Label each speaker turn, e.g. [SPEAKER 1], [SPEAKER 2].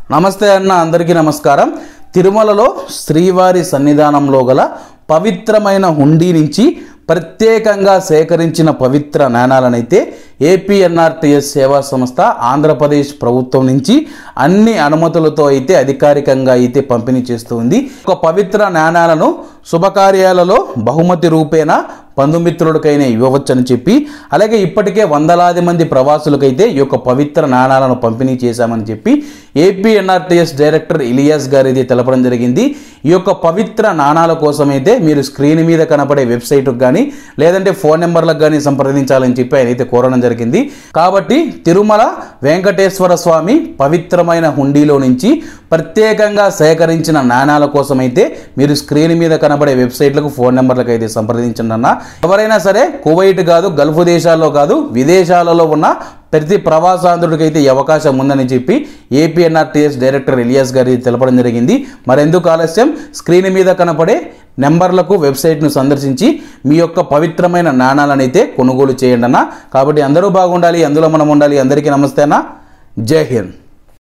[SPEAKER 1] నమస్తే అన్న అందరికీ నమస్కారం తిరుమలలో శ్రీవారి సన్నిధానంలో గల పవిత్రమైన హుండీ నుంచి ప్రత్యేకంగా సేకరించిన పవిత్ర నాణాలనైతే ఏపీఎన్ఆర్టీఎస్ సేవా సంస్థ ఆంధ్రప్రదేశ్ ప్రభుత్వం నుంచి అన్ని అనుమతులతో అయితే అధికారికంగా అయితే పంపిణీ చేస్తూ ఉంది ఒక పవిత్ర నాణాలను శుభకార్యాలలో బహుమతి రూపేణ బంధుమిత్రులకైనా ఇవ్వవచ్చని చెప్పి అలాగే ఇప్పటికే వందలాది మంది ప్రవాసులకైతే ఈ యొక్క పవిత్ర నాణాలను పంపిణీ చేశామని చెప్పి ఏపీ ఎన్ఆర్టీఎస్ డైరెక్టర్ ఇలియాస్ గారు అయితే తెలపడం జరిగింది ఈ యొక్క పవిత్ర నాణాల కోసమైతే మీరు స్క్రీన్ మీద కనపడే వెబ్సైట్కి కానీ లేదంటే ఫోన్ నెంబర్లకు కానీ సంప్రదించాలని చెప్పి ఆయన అయితే కోరడం జరిగింది కాబట్టి తిరుమల వెంకటేశ్వర స్వామి పవిత్రమైన హుండీలో నుంచి ప్రత్యేకంగా సేకరించిన నాణాల కోసమైతే మీరు స్క్రీన్ మీద కనబడే వెబ్సైట్లకు ఫోన్ నెంబర్లకు అయితే సంప్రదించండి అన్న ఎవరైనా సరే కువైట్ కాదు గల్ఫ్ దేశాల్లో కాదు విదేశాలలో ఉన్న ప్రతి ప్రవాసాంధ్రుడికి అయితే ఈ అవకాశం ఉందని చెప్పి ఏపీఎన్ఆర్టీఎస్ డైరెక్టర్ ఇలియాస్ గారి తెలపడం జరిగింది మరెందుకు ఆలస్యం స్క్రీన్ మీద కనపడే నెంబర్లకు వెబ్సైట్ను సందర్శించి మీ యొక్క పవిత్రమైన నాణాలను అయితే కొనుగోలు చేయండి అన్న కాబట్టి అందరూ బాగుండాలి అందులో మనం ఉండాలి అందరికీ నమస్తే అన్న జై హింద్